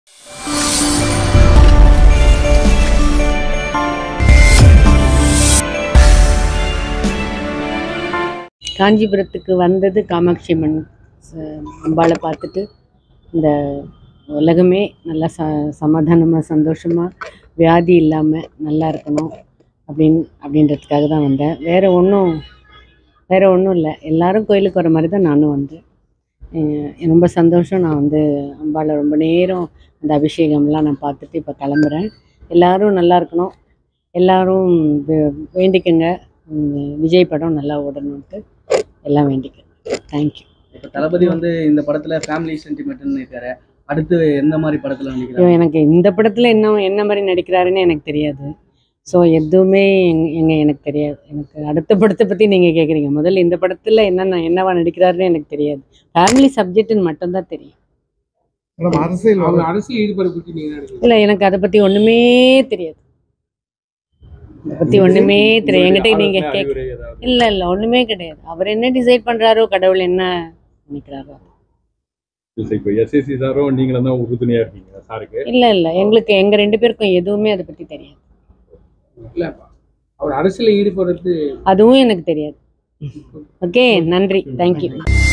காஞ்சிபுரத்துக்கு வந்தது காமாட்சி அம்மன் ச- அம்பாளை பார்த்துட்டு இந்த உலகமே நல்லா ச சமாதானமாக சந்தோஷமாக வியாதி இல்லாமல் நல்லா இருக்கணும் அப்படின் அப்படின்றதுக்காக தான் வந்தேன் வேறு ஒன்றும் வேறு ஒன்றும் இல்லை எல்லாரும் கோயிலுக்கு வர மாதிரி தான் நானும் வந்தேன் அஹ் ரொம்ப சந்தோஷம் நான் வந்து அம்பாளை ரொம்ப நேரம் அந்த அபிஷேகம்லாம் நான் பார்த்துட்டு இப்போ கிளம்புறேன் எல்லாரும் நல்லா இருக்கணும் எல்லாரும் வே- வேண்டிக்கங்க உம், விஜய் படம் நல்லா ஓடணுன்ட்டு எல்லாம் வேண்டிக்கங்க தேங்க்யூ இப்ப தளபதி வந்து இந்த படத்துல ஃபேமிலி சென்டிமெண்ட்னு இருக்காரு அடுத்து எந்த மாதிரி படத்துல ஐயோ நடிக்கிறாரு எனக்கு இந்த படத்தில் என்ன என்ன மாதிரி நடிக்கிறாருன்னு எனக்கு தெரியாது ஸோ எதுவுமே எங் எங்க எனக்கு தெரியாது எனக்கு அடுத்த படத்தை பற்றி நீங்கள் கேட்குறீங்க முதல்ல இந்த படத்தில் என்னென்ன என்னவா நடிக்கிறாருன்னு எனக்கு தெரியாது ஃபேமிலி சப்ஜெக்ட்னு மட்டும்தான் தெரியும் மேடம் அரசியல் அவங்க அரசியல் ஈடுபாடு பற்றி நீங்க என்ன நினைக்கிறீங்க? இல்லை எனக்கு அதை பற்றி ஒன்றுமே தெரியாது அதை பற்றி ஒன்றுமே தெரியாது என்கிட்ட நீங்கள் கேட்க இல்லை இல்லை ஒன்றுமே கிடையாது அவர் என்ன டிசைட் பண்ணுறாரோ கடவுள் என்ன நினைக்கிறாரோ இப்போ எஸ்எஸ்சி சாரும் நீங்களும் தான் உறுதுணையா இருக்கீங்க சாருக்கு இல்லை இல்லை எங்களுக்கு எங்கள் ரெண்டு பேருக்கும் எதுவுமே அதை பற்றி தெரியாது இல்ல அவர் அரசியல் ஈடுபடுறது அதுவும் எனக்கு தெரியாது ஓகே நன்றி தேங்க்யூ